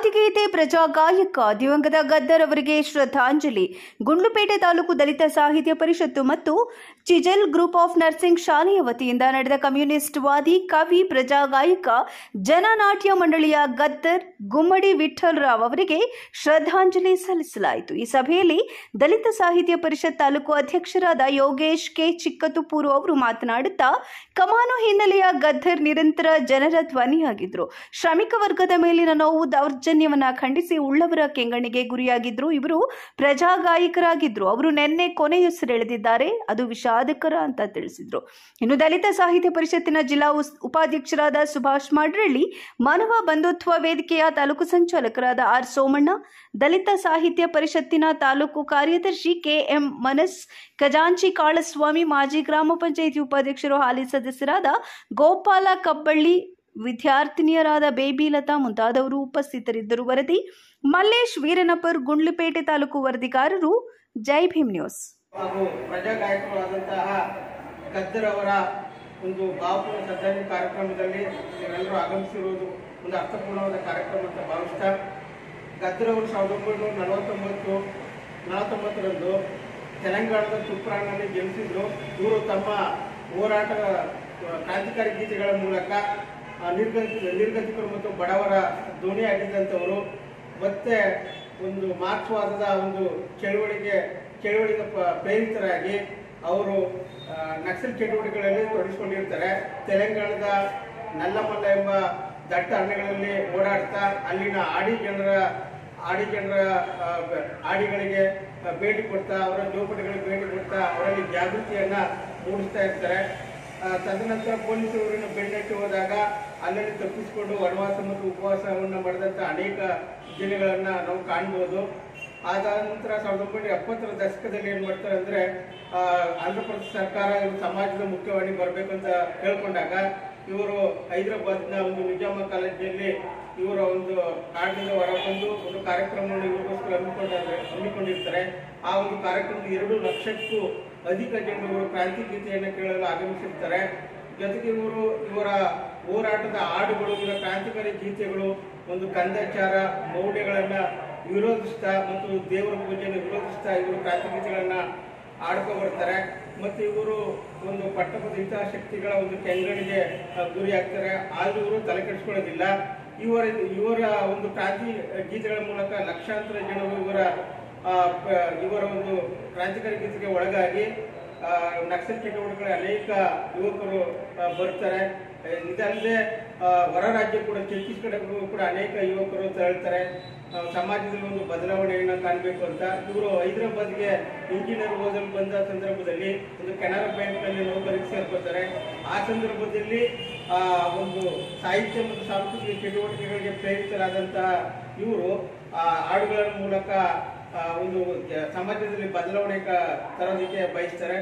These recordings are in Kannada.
ಕ್ರಾಂತಿಗೀತೆ ಪ್ರಜಾ ಗಾಯಕ ದಿವಂಗತ ಗದ್ದರ್ ಅವರಿಗೆ ಶ್ರದ್ಧಾಂಜಲಿ ಗುಂಡ್ಲುಪೇಟೆ ತಾಲೂಕು ದಲಿತ ಸಾಹಿತ್ಯ ಪರಿಷತ್ತು ಮತ್ತು ಚಿಜಲ್ ಗ್ರೂಪ್ ಆಫ್ ನರ್ಸಿಂಗ್ ಶಾಲೆಯ ವತಿಯಿಂದ ನಡೆದ ಕಮ್ಯುನಿಸ್ಟ್ ವಾದಿ ಕವಿ ಪ್ರಜಾ ಗಾಯಕ ಜನನಾಟ್ಯ ಮಂಡಳಿಯ ಗದ್ದರ್ ಗುಮ್ಮಡಿ ವಿಠಲ್ ರಾವ್ ಅವರಿಗೆ ಶ್ರದ್ಧಾಂಜಲಿ ಸಲ್ಲಿಸಲಾಯಿತು ಈ ಸಭೆಯಲ್ಲಿ ದಲಿತ ಸಾಹಿತ್ಯ ಪರಿಷತ್ ತಾಲೂಕು ಅಧ್ಯಕ್ಷರಾದ ಯೋಗೇಶ್ ಕೆ ಚಿಕ್ಕತುಪೂರು ಅವರು ಮಾತನಾಡುತ್ತಾ ಕಮಾನು ಹಿನ್ನೆಲೆಯ ಗದ್ದರ್ ನಿರಂತರ ಜನರ ಧ್ವನಿಯಾಗಿದ್ರು ಶ್ರಮಿಕ ವರ್ಗದ ಮೇಲಿನ ನೋವು ದೌರ್ಜನ್ಯವನ್ನ ಖಂಡಿಸಿ ಉಳ್ಳವರ ಕೆಂಗಣ್ಣಿಗೆ ಗುರಿಯಾಗಿದ್ರು ಇವರು ಪ್ರಜಾ ಗಾಯಕರಾಗಿದ್ರು ಅವರು ನಿನ್ನೆ ಕೊನೆಯುಸಿರೆಳೆದಿದ್ದಾರೆ ಅದು ವಿಷಾದಕರ ಅಂತ ತಿಳಿಸಿದ್ರು ಇನ್ನು ದಲಿತ ಸಾಹಿತ್ಯ ಪರಿಷತ್ತಿನ ಜಿಲ್ಲಾ ಉಸ್- ಉಪಾಧ್ಯಕ್ಷರಾದ ಸುಭಾಷ್ ಮಾಡ್ರಳ್ಳಿ ಮಾನವ ಬಂಧುತ್ವ ವೇದಿಕೆಯ ತಾಲೂಕು ಸಂಚಾಲಕರಾದ ಆರ್ ಸೋಮಣ್ಣ ದಲಿತ ಸಾಹಿತ್ಯ ಪರಿಷತ್ತಿನ ತಾಲೂಕು ಕಾರ್ಯದರ್ಶಿ ಕೆಎಂ ಮನಸ್ ಖಜಾಂಚಿ ಕಾಳಸ್ವಾಮಿ ಮಾಜಿ ಗ್ರಾಮ ಪಂಚಾಯಿತಿ ಉಪಾಧ್ಯಕ್ಷರು ಹಾಲಿ ಸದಸ್ಯರಾದ ಗೋಪಾಲ ಕಬ್ಬಳ್ಳಿ ವಿದ್ಯಾರ್ಥಿನಿಯರಾದ ಬೇಬಿಲತಾ ಮುಂತಾದವರು ಉಪಸ್ಥಿತರಿದ್ದರು ವರದಿ ಮಲ್ಲೇಶ್ ವೀರನಪುರ್ ಗುಂಡ್ಲುಪೇಟೆ ತಾಲೂಕು ವರದಿಗಾರರು ಜೈ ಭೀಮ್ ನ್ಯೂಸ್ ಹಾಗೂ ಪ್ರಜಾಗಾಯಕರಾದಂತಹ ಗದ್ದರ್ ಅವರ ಒಂದು ಭಾವಪೂರ್ಣ ಶ್ರದ್ಧಾಂಜಲಿ ಕಾರ್ಯಕ್ರಮದಲ್ಲಿ ನೀವೆಲ್ಲರೂ ಆಗಮಿಸಿರುವುದು ಒಂದು ಅರ್ಥಪೂರ್ಣವಾದ ಕಾರ್ಯಕ್ರಮ ಅಂತ ಭಾವಿಸ್ತಾ ಗದ್ದರ್ ಅವರು ಸಾವಿರದ ಒಂಬೈನೂರ ನಲವತ್ತೊಂಬತ್ತು ನಲವತ್ತೊಂಬತ್ತರಂದು ತೆಲಂಗಾಣದ ತುಪ್ರಾನಲ್ಲಿ ಜನಿಸಿದ್ರು ಇವರು ತಮ್ಮ ಹೋರಾಟ ಆ, ಕ್ರಾಂತಿಕಾರಿ ಗೀತೆಗಳ ಮೂಲಕ ಆ, ನಿರ್ಗತಿ ನಿರ್ಗತಿಕರು ಮತ್ತು ಬಡವರ ಧ್ವನಿಯಾಗಿದ್ದಂಥವರು ಮತ್ತೆ ಒಂದು ಮಾರ್ಕ್ಸ್ವಾದದ ಒಂದು ಚಳುವಳಿಗೆ ಚಳುವಳಿಗೆ ಪ- ಪ್ರೇರಿತರಾಗಿ ಅವರು ಆ, ನಕ್ಸಲ್ ಚಟುವಟಿಕೆಗಳಲ್ಲಿ ತೊಡಗಿಸಿಕೊಂಡಿರ್ತಾರೆ ತೆಲಂಗಾಣದ ನಲ್ಲಮಲ್ಲ ಎಂಬ ದಟ್ಟ ಅರಣ್ಯಗಳಲ್ಲಿ ಓಡಾಡ್ತಾ ಅಲ್ಲಿನ ಆಡಿ ಜನರ ಆಡಿ ಜನರ ಆ, ಬ- ಆಡಿಗಳಿಗೆ ಆ, ಭೇಟಿ ಕೊಡ್ತಾ ಅವರ ಜೋಪಡಿಗಳಿಗೆ ಭೇಟಿ ಕೊಡ್ತಾ ಅವರಲ್ಲಿ ಜಾಗೃತಿಯನ್ನ ಮೂಡಿಸ್ತಾ ಇರ್ತಾರೆ ಆ, ತದನಂತರ ಪೊಲೀಸರವರನ್ನು ಬೆನ್ನಟ್ಟಿ ಹೋದಾಗ ಅಲ್ಲಲ್ಲಿ ತಪ್ಪಿಸಿಕೊಂಡು ವನವಾಸ ಮತ್ತು ಉಪವಾಸವನ್ನು ಮಾಡಿದಂಥ ಅನೇಕ ದಿನಗಳನ್ನ ನಾವು ಕಾಣ್ಬೋದು ಆದ ನಂತರ ಸಾವಿರದ ಒಂಬೈನೂರ ಎಪ್ಪತ್ತರ ದಶಕದಲ್ಲಿ ಏನು ಮಾಡ್ತಾರೆ ಅಂದ್ರೆ ಆ, ಆಂಧ್ರ ಪ್ರದೇಶ ಸರ್ಕಾರ ಇವರು ಸಮಾಜದ ಮುಖ್ಯವಾಣಿ ಬರಬೇಕಂತ ಕೇಳ್ಕೊಂಡಾಗ ಇವರು ಹೈದರಾಬಾದ್ನ ಒಂದು ನಿಜಾಮ ಕಾಲೇಜಿನಲ್ಲಿ ಇವರ ಒಂದು ಕಾಡಿನಿಂದ ಹೊರಬಂದು ಒಂದು ಕಾರ್ಯಕ್ರಮವನ್ನು ಇವರಿಗೋಸ್ಕರ ಹಮ್ಮಿಕೊಂಡ ಹಮ್ಮಿಕೊಂಡಿರ್ತಾರೆ ಆ ಒಂದು ಕಾರ್ಯಕ್ರಮದ ಎರಡು ಲಕ್ಷಕ್ಕೂ ಅಧಿಕ ಜನರು ಕ್ರಾಂತಿ ಗೀತೆಯನ್ನು ಕೇಳಲು ಆಗಮಿಸಿರ್ತಾರೆ ಜೊತೆಗೆ ಇವರು ಇವರ ಹೋರಾಟದ ಹಾಡುಗಳು ಇವರ ಕ್ರಾಂತಿಕಾರಿ ಗೀತೆಗಳು ಒಂದು ಕಂದಾಚಾರ ಮೌಢ್ಯಗಳನ್ನ ವಿರೋಧಿಸ್ತಾ ಮತ್ತು ದೇವರ ಪೂಜೆಯನ್ನು ವಿರೋಧಿಸ್ತಾ ಇವರು ಕ್ರಾಂತಿ ಗೀತೆಗಳನ್ನ ಆಡ್ಕೊ ಬರ್ತಾರೆ ಮತ್ತೆ ಇವರು ಒಂದು ಪಟ್ಟಪದ ಹಿತಾಸಕ್ತಿಗಳ ಒಂದು ಕೆಂಗಣಿಗೆ ಆ, ಗುರಿ ಆಗ್ತಾರೆ ಆದ್ರೂ ಇವರು ತಲೆ ಕೆಡಿಸ್ಕೊಳ್ಳೋದಿಲ್ಲ ಇವರ ಇವರ ಒಂದು ಕ್ರಾಂತಿ ಗೀತೆಗಳ ಮೂಲಕ ಲಕ್ಷಾಂತರ ಜನರು ಇವರ ಆ, ಪ- ಇವರ ಒಂದು ಕ್ರಾಂತಿಕಾರಿ ಗೀತೆಗೆ ಒಳಗಾಗಿ ಆ, ನಕ್ಸಲ್ ಚಟುವಟಿಕೆಗಳ ಅನೇಕ ಯುವಕರು ಆ, ಬರ್ತಾರೆ ಆ, ಇದಲ್ಲದೆ ಆ, ಹೊರ ರಾಜ್ಯ ಕೂಡ ಛತ್ತೀಸ್ಗಢಕ್ಕೂ ಕೂಡ ಅನೇಕ ಯುವಕರು ತೆರಳ್ತಾರೆ ಆ, ಸಮಾಜದಲ್ಲಿ ಒಂದು ಬದಲಾವಣೆಯನ್ನು ಕಾಣಬೇಕು ಅಂತ ಇವರು ಹೈದರಾಬಾದ್ಗೆ ಇಂಜಿನಿಯರ್ ಓದಲು ಬಂದ ಸಂದರ್ಭದಲ್ಲಿ ಒಂದು ಕೆನರಾ ಬ್ಯಾಂಕ್ನಲ್ಲಿ ನೌಕರಿಗೆ ಸೇರ್ಕೊತಾರೆ ಆ ಸಂದರ್ಭದಲ್ಲಿ ಆ, ಒಂದು ಸಾಹಿತ್ಯ ಮತ್ತು ಸಾಂಸ್ಕೃತಿಕ ಚಟುವಟಿಕೆಗಳಿಗೆ ಪ್ರೇರಿತರಾದಂತಹ ಇವರು ಆ ಹಾಡುಗಳ ಮೂಲಕ ಆ, ಒಂದು ಜ- ಸಮಾಜದಲ್ಲಿ ಬದಲಾವಣೆ ಕ- ತರೋದಕ್ಕೆ ಬಯಸ್ತಾರೆ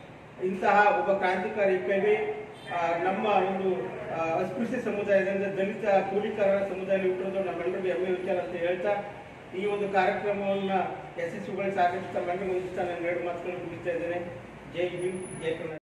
ಇಂತಹ ಒಬ್ಬ ಕ್ರಾಂತಿಕಾರಿ ಕವಿ ಆ, ನಮ್ಮ ಒಂದು ಆ, ಅಸ್ಪೃಶ್ಯ ಸಮುದಾಯದಿಂದ ದಲಿತ ಕೂಲಿಕಾರರ ಸಮುದಾಯದಲ್ಲಿ ಹುಟ್ಟಿರೋದು ನಮ್ಮೆಲ್ಲರಿಗೂ ಹೆಮ್ಮೆ ವಿಚಾರ ಅಂತ ಹೇಳ್ತಾ ಈ ಒಂದು ಕಾರ್ಯಕ್ರಮವನ್ನ ಯಶಸ್ವಿಗೊಳಿಸಿ ಸಾಕಷ್ಟು ತಮ್ಮೆಲ್ಲರಿಗೂ ಮುಗಿಸ್ತಾ ನಾನು ಎರಡು ಮಾತುಗಳನ್ನು ಮುಗಿಸ್ತಾ ಇದ್ದೇನೆ ಜೈ ಹಿಂದ್ ಜೈ ಕರ್ನಾಟಕ